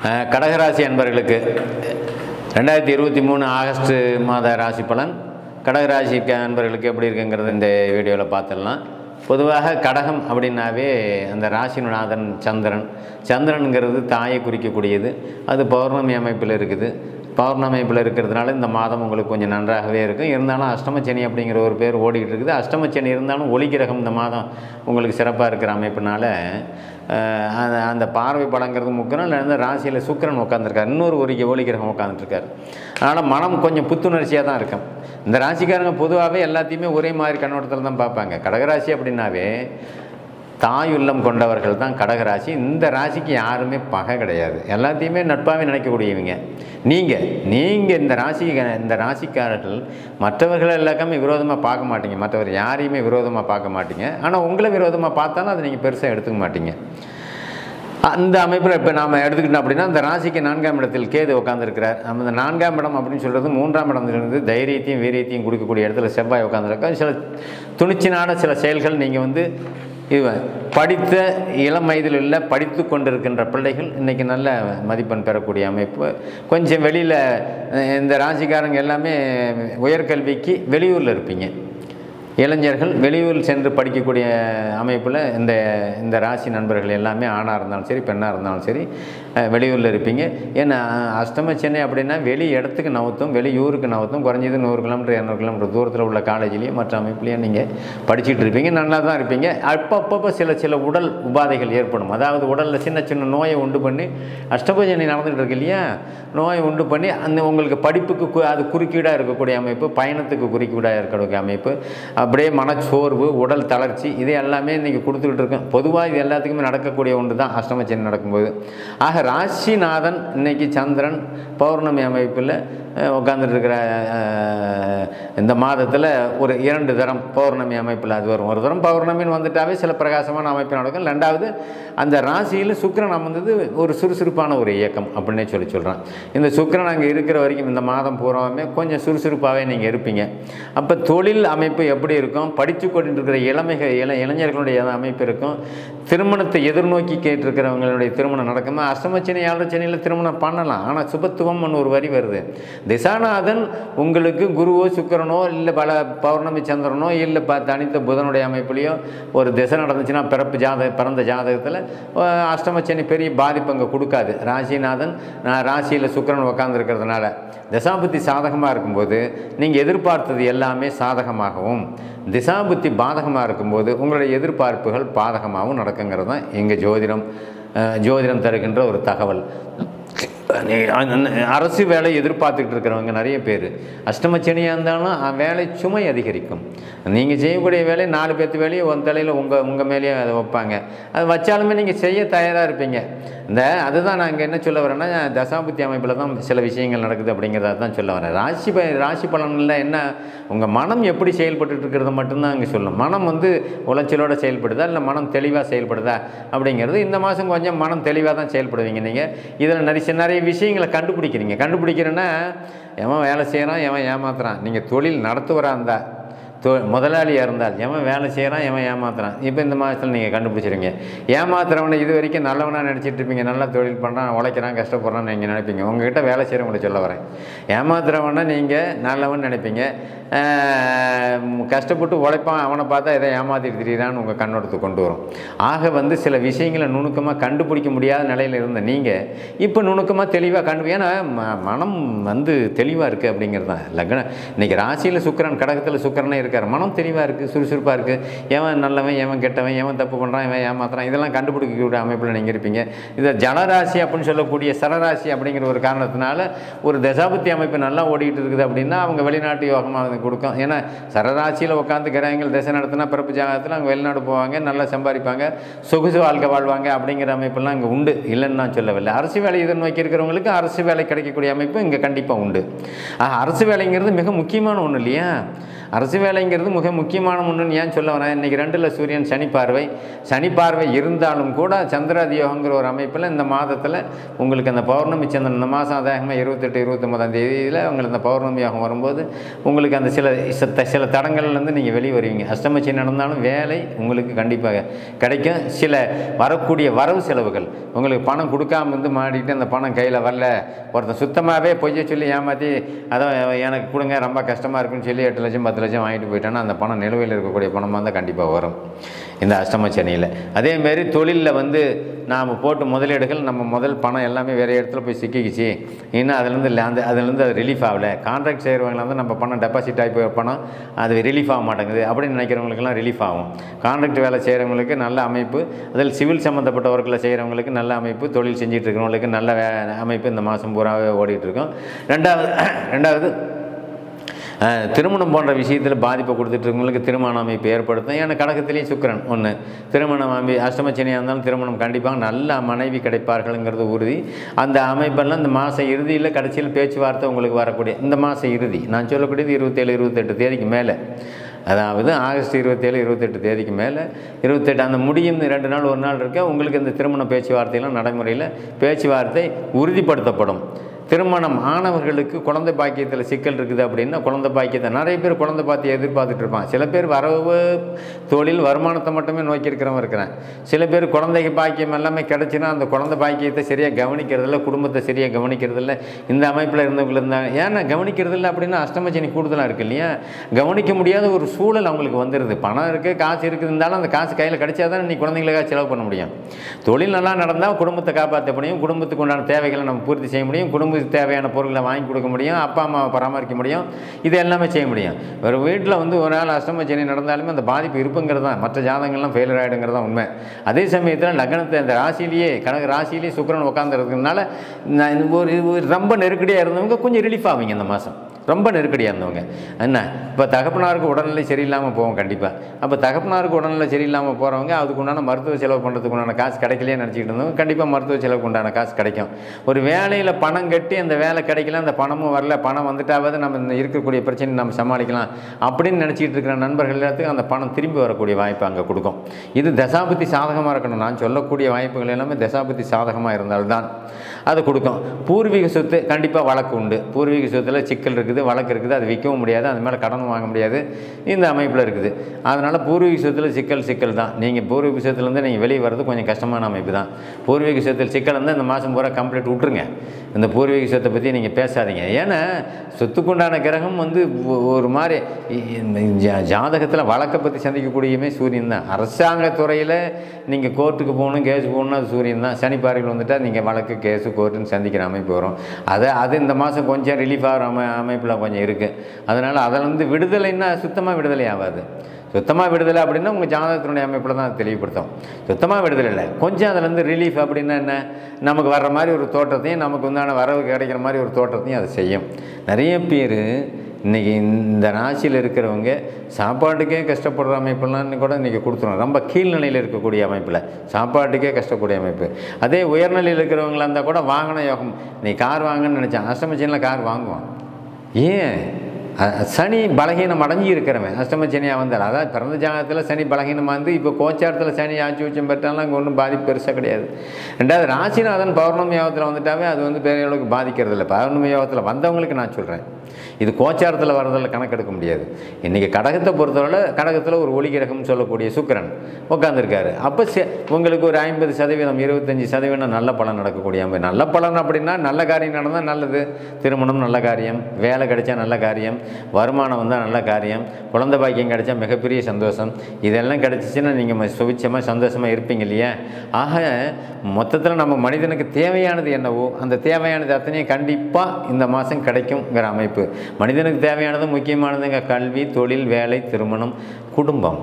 அஹ், கடகராசி அன்பர்களுக்கு ரெண்டாயிரத்தி இருபத்தி மூணு ஆகஸ்ட் மாத ராசி பலன் கடகராசி க- அன்பர்களுக்கு எப்படி இருக்குங்கிறது இந்த வீடியோவில் பார்த்துடலாம் பொதுவாக கடகம் அப்படின்னாவே அந்த ராசிநாதன் சந்திரன் சந்திரனுங்கிறது தாயை குறிக்கக்கூடியது அது பௌர்ணமி அமைப்பில் இருக்குது பௌர்ணமி அமைப்பில் இருக்கிறதுனால இந்த மாதம் உங்களுக்கு கொஞ்சம் நன்றாகவே இருக்கும் இருந்தாலும் அஷ்டமச்சனி அப்படிங்கிற ஒரு பேர் ஓடிக்கிட்டு இருக்குது அஷ்டமச்சனி இருந்தாலும் ஒளி கிரகம் இந்த மாதம் உங்களுக்கு சிறப்பாக இருக்கிற அமைப்பினால அஹ், அந்த அந்த பார்வை படங்கிறது முக்கியம் இல்லை இந்த ராசியில் சுக்கிரன் உட்காந்துருக்காரு இன்னொரு ஒரு ஒளி கிரகம் உட்காந்துருக்காரு அதனால் மனம் கொஞ்சம் புத்துணர்ச்சியாக தான் இருக்கும் இந்த ராசிக்காரங்க பொதுவாகவே எல்லாத்தையுமே ஒரே மாதிரி கண்ணோட்டத்தில் தான் பார்ப்பாங்க கடகராசி அப்படின்னாவே தாயுள்ளம் கொண்டவர்கள் தான் கடகராசி இந்த ராசிக்கு யாருமே பகை கிடையாது எல்லாத்தையுமே நட்பாகவே நினைக்கக்கூடியவங்க நீங்கள் நீங்கள் இந்த ராசி இந்த ராசிக்காரர்கள் மற்றவர்கள் எல்லாருமே விரோதமாக பார்க்க மாட்டீங்க மற்றவர் யாரையுமே விரோதமாக பார்க்க மாட்டீங்க ஆனால் உங்களை விரோதமாக பார்த்தாலும் அதை நீங்கள் பெருசாக எடுத்துக்க மாட்டீங்க அந்த அமைப்பில் இப்போ நாம் எடுத்துக்கிட்டோம் அப்படின்னா அந்த ராசிக்கு நான்காம் இடத்தில் கேது உட்காந்துருக்கிறார் நம்ம இந்த நான்காம் இடம் அப்படின்னு சொல்கிறது மூன்றாம் இடத்துலேருந்து தைரியத்தையும் வீரியத்தையும் கொடுக்கக்கூடிய இடத்துல செவ்வாய் உட்காந்துருக்கா சில துணிச்சினான சில செயல்கள் நீங்கள் வந்து இவன் படித்த இளம் வயதில் உள்ள படித்து கொண்டிருக்கின்ற பிள்ளைகள் இன்றைக்கி நல்ல மதிப்பெண் பெறக்கூடிய அமைப்பு கொஞ்சம் வெளியில் இந்த ராசிக்காரங்க எல்லாமே உயர்கல்விக்கு வெளியூரில் இருப்பீங்க இளைஞர்கள் வெளியூர் சென்று படிக்கக்கூடிய அமைப்பில் இந்த இந்த ராசி நண்பர்கள் எல்லாமே ஆணாக இருந்தாலும் சரி பெண்ணாக இருந்தாலும் சரி அஹ், வெளியூரில் இருப்பீங்க ஏன்னா அஷ்டம சென்னை அப்படின்னா வெளி இடத்துக்கு நவுத்தும் வெளியூருக்கு நவுத்தும் குறைஞ்சது நூறு கிலோமீட்டர் இரநூறு கிலோமீட்டர் தூரத்தில் உள்ள காலேஜ்லேயும் மற்ற அமைப்புலேயும் நீங்கள் படிச்சுட்டு இருப்பீங்க நல்லா தான் இருப்பீங்க அப்பப்போ சில சில உடல் உபாதைகள் ஏற்படும் அதாவது உடலில் சின்ன சின்ன நோயை உண்டு பண்ணி அஷ்டபஜனி நடந்துகிட்டு இருக்கு இல்லையா நோயை உண்டு பண்ணி அந்த உங்களுக்கு படிப்புக்கு கு- அது குறுக்கீடாக இருக்கக்கூடிய அமைப்பு பயணத்துக்கு குறுக்கீடாக இருக்கக்கூடிய அமைப்பு அப்படியே மனச்சோர்வு உடல் தளர்ச்சி இது எல்லாமே இன்றைக்கி கொடுத்துக்கிட்டு இருக்கோம் பொதுவாக இது எல்லாத்துக்குமே நடக்கக்கூடிய ஒன்று தான் அஷ்டமச்சனி நடக்கும்போது ஆக ராசிநாதன் இன்னைக்கு சந்திரன் பௌர்ணமி அமைப்பில் உட்காந்துட்டு இருக்கிற அஹ், இந்த மாதத்தில் ஒரு இரண்டு தரம் பௌர்ணமி அமைப்பில் அது வரும் ஒரு தரம் பௌர்ணமின்னு வந்துட்டாவே சில பிரகாசமான அமைப்பு நடக்கும் ரெண்டாவது அந்த ராசியில் சுக்கிரன் அமர்ந்தது ஒரு சுறுசுறுப்பான ஒரு இயக்கம் அப்படின்னே சொல்லி சொல்கிறேன் இந்த சுக்கிரன் அங்கே இருக்கிற வரைக்கும் இந்த மாதம் பூராவுமே கொஞ்சம் சுறுசுறுப்பாகவே நீங்கள் இருப்பீங்க அப்போ தொழில் அமைப்பு எப்படி இருக்கும் படித்து கொண்டு இருக்கிற இளமைகள் இள இளைஞர்களுடைய அமைப்பு இருக்கும் திருமணத்தை எதிர்நோக்கி கேட்டிருக்கிறவங்களுடைய திருமணம் நடக்குமா அஷ்டமச்சனி ஏழரைச்சனியில் திருமணம் பண்ணலாம் ஆனால் சுபத்துவம்னு ஒரு வரி வருது திசாநாதன் உங்களுக்கு குருவோ சுக்கிரனோ இல்லை பல பௌர்ணமி சந்திரனோ இல்லை ப தனித்த புதனுடைய அமைப்புலேயோ ஒரு திசை நடந்துச்சுன்னா பிறப்பு ஜாத பிறந்த ஜாதகத்தில் அஷ்டமச்சனி பெரிய பாதிப்பு அங்கே கொடுக்காது ராசிநாதன் நான் ராசியில் சுக்கிரன் உட்காந்துருக்கிறதுனால தசாபுத்தி சாதகமாக இருக்கும்போது நீங்கள் எதிர்பார்த்தது எல்லாமே சாதகமாகவும் திசாபுத்தி பாதகமாக இருக்கும்போது உங்களுடைய எதிர்பார்ப்புகள் பாதகமாகவும் நடக்குங்கிறது தான் எங்கள் ஜோதிடம் அஹ், ஜோதிடம் தருகின்ற ஒரு தகவல் நீ அந்த- அந்த அரசு வேலை எதிர்பார்த்துக்கிட்டு இருக்கிறவங்க நிறைய பேர் அஷ்டமச்சனியாக இருந்தாலும் அஹ், வேலை சுமை அதிகரிக்கும் நீங்கள் செய்யக்கூடிய வேலையை நாலு பேர்த்து வேலையை உன் தலையில் உங்கள் உங்கள் மேலேயே அதை வைப்பாங்க அது வச்சாலுமே நீங்கள் செய்ய தயாராக இருப்பீங்க இந்த அதுதான் நான் இங்கே என்ன சொல்ல வரேன்னா தசாபுத்தி அமைப்பில் தான் சில விஷயங்கள் நடக்குது அப்படிங்கிறத தான் சொல்ல வரேன் ராசி ப ராசி பலனில் என்ன உங்கள் மனம் எப்படி செயல்பட்டுட்டு இருக்கிறது மட்டும்தான் அங்கே சொல்லணும் மனம் வந்து உளைச்சலோடு செயல்படுதா இல்லை மனம் தெளிவாக செயல்படுதா அப்படிங்கிறது இந்த மாதம் கொஞ்சம் மனம் தெளிவாக தான் செயல்படுவீங்க நீங்கள் இதில் நிறைய நிறைய விஷயங்களை கண்டுபிடிக்கிறீங்க கண்டுபிடிக்கிறேன்னா எவன் வேலை செய்கிறான் எவன் ஏமாத்துறான் நீங்கள் தொழில் நடத்துவராக இருந்தால் தொ முதலாளியாக இருந்தால் எவன் வேலை செய்கிறான் எவன் ஏமாத்துறான் இப்போ இந்த மாதத்தில் நீங்கள் கண்டுபிடிச்சிருங்க ஏமாத்துறவனை இது வரைக்கும் நல்லவனாக நினச்சிட்டு இருப்பீங்க நல்லா தொழில் பண்ணுறான் உழைக்கிறான் கஷ்டப்படுறான்னு நீங்கள் நினைப்பீங்க உங்ககிட்ட வேலை செய்கிறவங்களை சொல்ல வரேன் ஏமாத்துறவனை நீங்கள் நல்லவன் நினைப்பீங்க ஆஹ், கஷ்டப்பட்டு உழைப்பான் அவனை பார்த்தா எதை ஏமாத்திட்டு திரியிறான்னு உங்கள் கண்ணோட்டத்துக்கு கொண்டு வரும் ஆக வந்து சில விஷயங்களை நுணுக்கமாக கண்டுபிடிக்க முடியாத நிலையில் இருந்த நீங்கள் இப்போ நுணுக்கமாக தெளிவாக கண்டு ஏன்னா ம- மனம் வந்து தெளிவாக இருக்குது அப்படிங்கிறது தான் லக்ன இன்னைக்கு ராசியில் சுக்கிரன் கடகத்தில் சுக்கிரனே இருக்கார் மனம் தெளிவாக இருக்குது சுறுசுறுப்பாக இருக்குது எவன் நல்லவன் எவன் கெட்டவன் எவன் தப்பு பண்ணுறான் எவன் ஏமாத்துறான் இதெல்லாம் கண்டுபிடிக்கக்கூடிய அமைப்பில் நீங்கள் இருப்பீங்க இதை ஜலராசி அப்படின்னு சொல்லக்கூடிய சரராசி அப்படிங்கிற ஒரு காரணத்தினால ஒரு தசாபத்தி அமைப்பு நல்லா ஓடிக்கிட்டு இருக்குது அப்படின்னா அவங்க வெளிநாட்டு யோகமாக அது கொடுக்கும் ஏன்னா சரராசியில் உட்காந்து கிரகங்கள் திசை நடத்தினா பிறப்பு ஜாதகத்தில் அவங்க வெளிநாடு போவாங்க நல்லா சம்பாதிப்பாங்க சொகுசு வாழ்க்கை வாழ்வாங்க அப்படிங்கிற அமைப்பெல்லாம் இங்கே உண்டு இல்லைன்னு நான் சொல்லவில்லை அரசு வேலை எதிர்நோக்கி இருக்கிறவங்களுக்கு அரசு வேலை கிடைக்கக்கூடிய அமைப்பு இங்கே கண்டிப்பாக உண்டு ஆக, அரசு வேலைங்கிறது மிக முக்கியமான ஒன்று இல்லையா அரசு வேலைங்கிறது மிக முக்கியமான ஒன்றுன்னு ஏன் சொல்ல வரேன் இன்றைக்கி ரெண்டில் சூரியன் சனி பார்வை சனி பார்வை இருந்தாலும் கூட சந்திராதியோகங்கிற ஒரு அமைப்பில் இந்த மாதத்தில் உங்களுக்கு அந்த பௌர்ணமி சந்திரன் இந்த மாதம் அதாகமாக இருபத்தெட்டு இருபத்தொம்பதாம் தேதியில் உங்களுக்கு அந்த பௌர்ணமி யோகம் வரும்போது உங்களுக்கு அந்த சில சித்த- சில தடங்கள்லேருந்து நீங்கள் வெளியே வருவீங்க அஷ்டமச்சி நடந்தாலும் வேலை உங்களுக்கு கண்டிப்பாக கிடைக்கும் சில வரக்கூடிய வரவு செலவுகள் உங்களுக்கு பணம் கொடுக்காம இருந்து மாடிட்டு அந்த பணம் கையில் வரல ஒருத்தன் சுத்தமாகவே பொய்ய சொல்லி ஏமாற்றி அதான் எனக்கு கொடுங்க ரொம்ப கஷ்டமாக இருக்குன்னு சொல்லி எட்டு லட்சம் பத்து லட்சம் வாங்கிட்டு போயிட்டான்னா அந்த பணம் நிலுவையில் இருக்கக்கூடிய பணமாக இருந்தால் கண்டிப்பாக வரும் இந்த அஷ்டம சனியில் அதேமாரி தொழிலில் வந்து நாம் போட்டு முதலீடுகள் நம்ம முதல் பணம் எல்லாமே வேறு இடத்துல போய் சிக்கிக்கிச்சு இன்னும் அதுலேருந்து இல்லை அந்த அதுலேருந்து அது ரிலீஃப் ஆகலை கான்ட்ராக்ட் செய்கிறவங்கள வந்து நம்ம பணம் டெபாசிட் ஆகி போய் பணம் அது ரிலீஃப் ஆக மாட்டேங்குது அப்படின்னு நினைக்கிறவங்களுக்கெல்லாம் ரிலீஃப் ஆகும் கான்ட்ராக்ட் வேலை செய்கிறவங்களுக்கு நல்ல அமைப்பு அதில் சிவில் சம்மந்தப்பட்ட ஒர்க்கில் செய்கிறவங்களுக்கு நல்ல அமைப்பு தொழில் செஞ்சுட்டு இருக்கிறவங்களுக்கு நல்ல வே அமைப்பு இந்த மாதம் பூராவே ஓடிட்டு இருக்கும் ரெண்டாவது ரெண்டாவது அஹ், திருமணம் போன்ற விஷயத்தில் பாதிப்பை கொடுத்துட்ருக்கவங்களுக்கு திருமண அமைப்பு ஏற்படுத்தும் ஏன்னா கடகத்திலேயும் சுக்கிரன் ஒன்று திருமணம் அமைப்பு அஷ்டமச்சனியாக இருந்தாலும் திருமணம் கண்டிப்பாக நல்ல மனைவி கிடைப்பார்கள்ங்கிறது உறுதி அந்த அமைப்பெல்லாம் இந்த மாத இறுதியில் கடைசியில் பேச்சுவார்த்தை உங்களுக்கு வரக்கூடிய இந்த மாத இறுதி நான் சொல்லக்கூடியது இருபத்தேழு இருபத்தெட்டு தேதிக்கு மேலே அதாவது ஆகஸ்ட் இருபத்தேழு இருபத்தெட்டு தேதிக்கு மேலே இருபத்தெட்டு அந்த முடியும் ரெண்டு நாள் ஒரு நாள் இருக்க உங்களுக்கு இந்த திருமண பேச்சுவார்த்தையெல்லாம் நடைமுறையில் பேச்சுவார்த்தை உறுதிப்படுத்தப்படும் திருமணம் ஆனவர்களுக்கு குழந்தை பாக்கியத்தில் சிக்கல் இருக்குது அப்படின்னா குழந்தை பாக்கியத்தை நிறைய பேர் குழந்தை பாக்கியம் எதிர்பார்த்துட்டு இருப்பான் சில பேர் வரவு தொழில் வருமானத்தை மட்டுமே நோக்கி இருக்கிறவங்க இருக்கிறேன் சில பேர் குழந்தைக்கு பாக்கியம் எல்லாமே கிடச்சின்னா அந்த குழந்தை பாக்கியத்தை சரியாக கவனிக்கிறதில்ல குடும்பத்தை சரியாக கவனிக்கிறதில்ல இந்த அமைப்பில் இருந்தவங்க இருந்தாங்க ஏன்னா கவனிக்கிறதில்ல அப்படின்னா அஷ்டமச்சனி கூடுதலாக இருக்கு இல்லையா கவனிக்க முடியாத ஒரு சூழல் அவங்களுக்கு வந்துடுது பணம் இருக்குது காசு இருக்குது இருந்தாலும் அந்த காசு கையில் கிடைச்சா தான் நீ குழந்தைங்களுக்காக செலவு பண்ண முடியும் தொழில் நல்லா நடந்தால் குடும்பத்தை காப்பாற்ற முடியும் குடும்பத்துக்கு உண்டான தேவைகளை நம்ம பூர்த்தி செய்ய முடியும் குடும்பத்துக்கு தேவையான பொருட்களை வாங்கி கொடுக்க முடியும் அப்பா அம்மாவை பராமரிக்க முடியும் இது எல்லாமே செய்ய முடியும் ஒரு வீட்டில் வந்து ஒரு நாள் அஷ்டமச்சனி நடந்தாலுமே அந்த பாதிப்பு இருப்புங்கிறது தான் மற்ற ஜாதகங்கள்லாம் ஃபெயிலியர் ஆகிடுங்கிறது தான் உண்மை அதே சமயத்தில் லக்னத்தை அந்த ராசியிலேயே கணக்கு ராசியிலேயே சுக்கிரன் உட்காந்துருக்கிறதுனால நான் ஒரு ஒரு ரொம்ப நெருக்கடியாக இருந்தவங்க கொஞ்சம் ரிலீஃப் ஆவீங்க இந்த மாதம் ரொம்ப நெருக்கடியாக இருந்தவங்க என்ன இப்போ தகப்பனாருக்கு உடல்நிலை சரியில்லாமல் போவோம் கண்டிப்பாக அப்போ தகப்பனாருக்கு உடல்நிலை சரியில்லாமல் போகிறவங்க அதுக்கு உண்டான மருத்துவ செலவு பண்ணுறதுக்கு உண்டான காசு கிடைக்கலையே நினச்சிக்கிட்டு இருந்தவங்க கண்டிப்பாக மருத்துவ செலவுக்கு உண்டான காசு கிடைக்கும் ஒரு வேலையில் பணம் கட்டி அந்த வேலை கிடைக்கல அந்த பணமும் வரல பணம் வந்துட்டாவது நம்ம இந்த இருக்கக்கூடிய பிரச்சனை நம்ம சமாளிக்கலாம் அப்படின்னு நினச்சிக்கிட்டு இருக்கிற நண்பர்கள் எல்லாத்துக்கும் அந்த பணம் திரும்பி வரக்கூடிய வாய்ப்பு அங்கே கொடுக்கும் இது தசாபுத்தி சாதகமாக இருக்கணும் நான் சொல்லக்கூடிய வாய்ப்புகள் எல்லாமே தசாபுத்தி சாதகமாக இருந்தால்தான் அது கொடுக்கும் பூர்வீக சொத்து கண்டிப்பாக வழக்கு உண்டு பூர்வீக சொத்தில் சிக்கல் இருக்குது வழக்கு இருக்குது அது விற்கவும் முடியாது அது மேலே கடன் வாங்க முடியாது இந்த அமைப்பில் இருக்குது அதனால் பூர்வீக சொத்தில் சிக்கல் சிக்கல் தான் நீங்கள் பூர்வீக சொத்துலேருந்து நீங்கள் வெளியே வர்றது கொஞ்சம் கஷ்டமான அமைப்பு தான் பூர்வீக சொத்தில் சிக்கல் வந்து இந்த மாதம் பூரா கம்ப்ளீட் விட்ருங்க இந்த பூர்வீக சொத்தை பற்றி நீங்கள் பேசாதீங்க ஏன்னா சொத்துக்குண்டான கிரகம் வந்து ஒ- ஒரு மாதிரி ஜாதகத்தில் வழக்கை பற்றி சந்திக்கக்கூடியமே சூரியன் தான் அரசாங்கத்துறையில் நீங்கள் கோர்ட்டுக்கு போகணும் கேஸ் போகணும் அது சூரியன் தான் சனி பார்வையில் வந்துட்டால் நீங்கள் வழக்கு கேஸு கோர்ட்டுன்னு சந்திக்கிற அமைப்பு வரும் அதை அது இந்த மாதம் கொஞ்சம் ரிலீஃப் ஆகிற அமை அமைப்பில் கொஞ்சம் இருக்குது அதனால் அதில் வந்து விடுதலைன்னா சுத்தமாக விடுதலை ஆகாது சுத்தமாக விடுதலை அப்படின்னா உங்கள் ஜாதகத்தினுடைய அமைப்பில் தான் அது தெளிவுபடுத்தும் சுத்தமாக விடுதலை இல்லை கொஞ்சம் அதில் வந்து ரிலீஃப் அப்படின்னா என்ன நமக்கு வர்ற மாதிரி ஒரு தோற்றத்தையும் நமக்கு உண்டான வரவு கிடைக்கிற மாதிரி ஒரு தோற்றத்தையும் அது செய்யும் நிறைய பேர் இன்றைக்கி இந்த ராசியில் இருக்கிறவங்க சாப்பாட்டுக்கே கஷ்டப்படுற அமைப்பெல்லாம் கூட இன்றைக்கி கொடுத்துரும் ரொம்ப கீழ்நிலையில் இருக்கக்கூடிய அமைப்பில் சாப்பாட்டுக்கே கஷ்டக்கூடிய அமைப்பு அதே உயர்நிலையில் இருக்கிறவங்களா இருந்தால் கூட வாங்கின யோகம் நீ கார் வாங்கன்னு நினச்சான் அஷ்டமச்சினில் கார் வாங்குவான் ஏன் அ- சனி பலகீனம் அடைஞ்சு இருக்கிறவன் அஷ்டமச்சனியாக வந்தால் அதாவது பிறந்த ஜாதகத்தில் சனி பலகீனமாக வந்து இப்போ கோச்சாரத்தில் சனி ஆட்சி உச்சம் பெற்றாலும் அங்கே ஒன்றும் பாதிப்பு பெருசாக கிடையாது ரெண்டாவது ராசிநாதன் பௌர்ணமி யோகத்தில் வந்துட்டாவே அது வந்து பெரிய அளவுக்கு பாதிக்கிறது இல்லை பௌர்ணமி யோகத்தில் வந்தவங்களுக்கு நான் சொல்கிறேன் இது கோச்சாரத்தில் வர்றதில் கணக்கெடுக்க முடியாது இன்றைக்கி கடகத்தை பொறுத்தவரை கடகத்தில் ஒரு ஒளி கிரகம்னு சொல்லக்கூடிய சுக்கிரன் உட்காந்துருக்காரு அப்போ செ உங்களுக்கு ஒரு ஐம்பது சதவீதம் இருபத்தஞ்சி சதவீதம் நல்ல பலன் நடக்கக்கூடிய அமைப்பு நல்ல பலன் அப்படின்னா நல்ல காரியம் நடந்தால் நல்லது திருமணம் நல்ல காரியம் வேலை கிடைச்சா நல்ல காரியம் வருமானம் வந்தால் நல்ல காரியம் குழந்தை பாக்கியம் கிடைச்சா மிகப்பெரிய சந்தோஷம் இதெல்லாம் கிடைச்சிச்சின்னா நீங்கள் சுபிச்சமாக சந்தோஷமாக இருப்பீங்க இல்லையா ஆக மொத்தத்தில் நம்ம மனிதனுக்கு தேவையானது என்னவோ அந்த தேவையானது அத்தனையும் கண்டிப்பாக இந்த மாதம் கிடைக்குங்கிற அமைப்பு மனிதனுக்கு தேவையானது முக்கியமானதுங்க கல்வி தொழில் வேலை திருமணம் குடும்பம்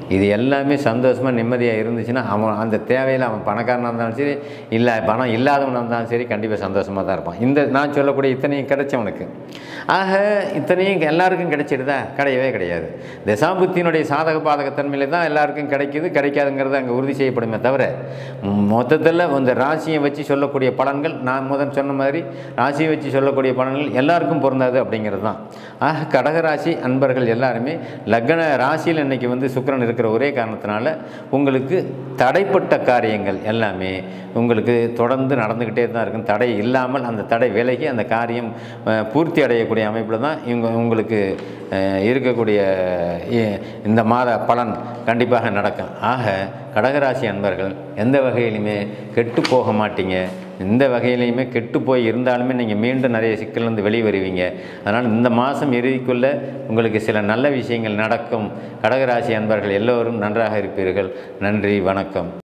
இது எல்லாமே சந்தோஷமாக நிம்மதியாக இருந்துச்சுன்னா அவன் அந்த தேவையில் அவன் பணக்காரனாக இருந்தாலும் சரி இல்லை பணம் இல்லாதவனாக இருந்தாலும் சரி கண்டிப்பாக சந்தோஷமாக தான் இருப்பான் இந்த நான் சொல்லக்கூடிய இத்தனையும் கிடைச்சவனுக்கு ஆக இத்தனையும் எல்லாருக்கும் கிடைச்சிடுதா கிடையவே கிடையாது தசாபுத்தியினுடைய சாதக பாதகத்தன்மையில தான் எல்லாருக்கும் கிடைக்குது கிடைக்காதுங்கிறது அங்கே உறுதி செய்யப்படுமே தவிர மொத்தத்தில் இந்த ராசியை வச்சு சொல்லக்கூடிய பலன்கள் நான் முதல் சொன்ன மாதிரி ராசியை வச்சு சொல்லக்கூடிய பலன்கள் எல்லாருக்கும் பொருந்தாது அப்படிங்கிறது தான் ஆக கடகராசி அன்பர்கள் எல்லாருமே லக்ன ராசியில் இன்னைக்கு வந்து சுக்கிரன் இருக்கிற ஒரே காரணத்தினால உங்களுக்கு தடைப்பட்ட காரியங்கள் எல்லாமே உங்களுக்கு தொடர்ந்து நடந்துக்கிட்டே தான் இருக்கும் தடை இல்லாமல் அந்த தடை விலகி அந்த காரியம் அஹ், பூர்த்தி அடையக்கூடிய அமைப்பில் தான் இவங்க உங்களுக்கு அஹ், இருக்கக்கூடிய இ- இந்த மாத பலன் கண்டிப்பாக நடக்கும் ஆக கடகராசி அன்பர்கள் எந்த வகையிலுமே கெட்டு போக மாட்டீங்க எந்த வகையிலையுமே கெட்டு போய் இருந்தாலுமே நீங்கள் மீண்டும் நிறைய சிக்கல்லேருந்து வெளியே வருவீங்க அதனால் இந்த மாதம் இறுதிக்குள்ளே உங்களுக்கு சில நல்ல விஷயங்கள் நடக்கும் கடகராசி அன்பர்கள் எல்லோரும் நன்றாக இருப்பீர்கள் நன்றி வணக்கம்